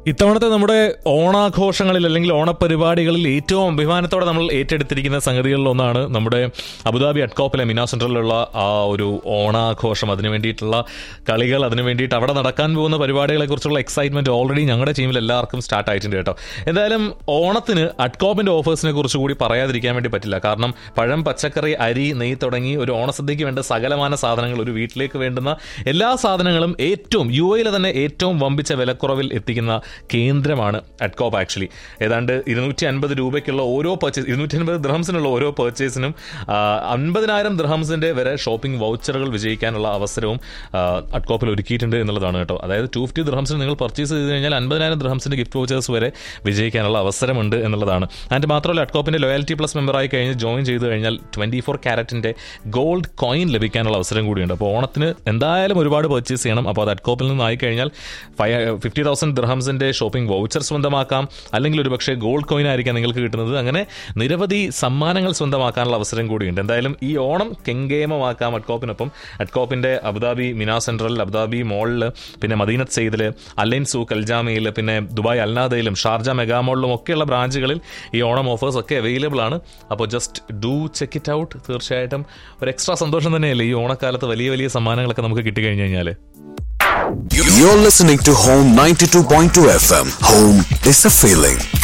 ഇത്തവണത്തെ നമ്മുടെ ഓണാഘോഷങ്ങളിൽ അല്ലെങ്കിൽ ഓണപരിപാടികളിൽ ഏറ്റവും അഭിമാനത്തോടെ നമ്മൾ ഏറ്റെടുത്തിരിക്കുന്ന സംഗതികളിൽ ഒന്നാണ് നമ്മുടെ അബുദാബി അഡ്കോപ്പിലെ മിനാ സെൻട്രലിലുള്ള ആ ഒരു ഓണാഘോഷം അതിനു വേണ്ടിയിട്ടുള്ള കളികൾ അതിനു വേണ്ടിയിട്ട് അവിടെ നടക്കാൻ പോകുന്ന പരിപാടികളെ കുറിച്ചുള്ള എക്സൈറ്റ്മെന്റ് ഓൾറെഡി ഞങ്ങളുടെ ടീമിൽ എല്ലാവർക്കും സ്റ്റാർട്ട് ആയിട്ടുണ്ട് കേട്ടോ എന്തായാലും ഓണത്തിന് അഡ്കോപ്പിന്റെ ഓഫേഴ്സിനെ കുറിച്ച് കൂടി പറയാതിരിക്കാൻ വേണ്ടി പറ്റില്ല കാരണം പഴം പച്ചക്കറി അരി നെയ്യ് തുടങ്ങി ഒരു ഓണസദ്യക്ക് വേണ്ട സകലമാന സാധനങ്ങൾ ഒരു വീട്ടിലേക്ക് വേണ്ടുന്ന എല്ലാ സാധനങ്ങളും ഏറ്റവും യു എയിലെ തന്നെ ഏറ്റവും വമ്പിച്ച വിലക്കുറവിൽ എത്തിക്കുന്ന കേന്ദ്രമാണ് അഡ്കോപ്പ് ആക്ച്വലി ഏതാണ്ട് ഇരുന്നൂറ്റി അൻപത് രൂപയ്ക്കുള്ള ഓരോ പർച്ചേസ് ഇരുന്നൂറ്റി അൻപത് ദ്രഹംസിനുള്ള ഓരോ പർച്ചേസിനും അൻപതിനായിരം ദ്രഹംസിന്റെ വരെ ഷോപ്പിംഗ് വൗച്ചറുകൾ വിജയിക്കാനുള്ള അവസരവും ആ, അഡ്കോപ്പിൽ ഒരുക്കിയിട്ടുണ്ട് എന്നുള്ളതാണ് കേട്ടോ അതായത് ടു ഫിഫ്റ്റി ദ്രഹംസിന് നിങ്ങൾ പർച്ചേസ് ചെയ്ത് കഴിഞ്ഞാൽ അൻപതിനായിരം ദ്രഹംസിന്റെ ഗിഫ്റ്റ് വൗച്ചേഴ്സ് വരെ വിജയിക്കാനുള്ള അവസരമുണ്ട് എന്നുള്ളതാണ് ആൻഡ് മാത്രമല്ല അഡ്കോപ്പിന്റെ ലോയാലിറ്റി പ്ലസ് മെമ്പറായി കഴിഞ്ഞ് ജോയിൻ ചെയ്ത് കഴിഞ്ഞാൽ ട്വന്റി ഫോർ ക്യാരറ്റിന്റെ ഗോൾഡ് കോയിൻ ലഭിക്കാനുള്ള അവസരം കൂടിയുണ്ട് അപ്പോൾ ഓണത്തിന് എന്തായാലും ഒരുപാട് പർച്ചേസ് ചെയ്യണം അപ്പോൾ അത് അഡ്കോപ്പിൽ നിന്ന് ആയിക്കഴിഞ്ഞാൽ ഫൈവ് ഫിഫ്റ്റി തൗസൻഡ് ദ്രഹംസിന്റെ ഷോപ്പിംഗ് വൗച്ചർ സ്വന്തമാക്കാം അല്ലെങ്കിൽ ഒരു പക്ഷേ ഗോൾഡ് കോയിൻ ആയിരിക്കാം നിങ്ങൾക്ക് കിട്ടുന്നത് അങ്ങനെ നിരവധി സമ്മാനങ്ങൾ സ്വന്തമാക്കാനുള്ള അവസരം കൂടിയുണ്ട് എന്തായാലും ഈ ഓണം കെങ്കേമമാക്കാം അഡ്കോപ്പിനൊപ്പം അഡ്കോപ്പിന്റെ അബുദാബി മിനാ സെൻട്രൽ അബുദാബി മോളിൽ പിന്നെ മദീനത്ത് സെയ്ദിൽ അല്ലൈൻ സൂക്ക് അൽജാമയിൽ പിന്നെ ദുബായ് അൽനാദയിലും ഷാർജ മെഗാ മോളിലും ഒക്കെയുള്ള ബ്രാഞ്ചുകളിൽ ഈ ഓണം ഓഫേഴ്സ് ഒക്കെ അവൈലബിൾ ആണ് അപ്പോൾ just do check it out തീർച്ചയായിട്ടും ഒരു എക്സ്ട്രാ സന്തോഷം തന്നെയല്ലേ ഈ ഓണക്കാലത്ത് വലിയ വലിയ സമ്മാനങ്ങളൊക്കെ നമുക്ക് കിട്ടിക്കഴിഞ്ഞ് കഴിഞ്ഞാൽ You're listening to Home 92.2 FM. Home is a feeling.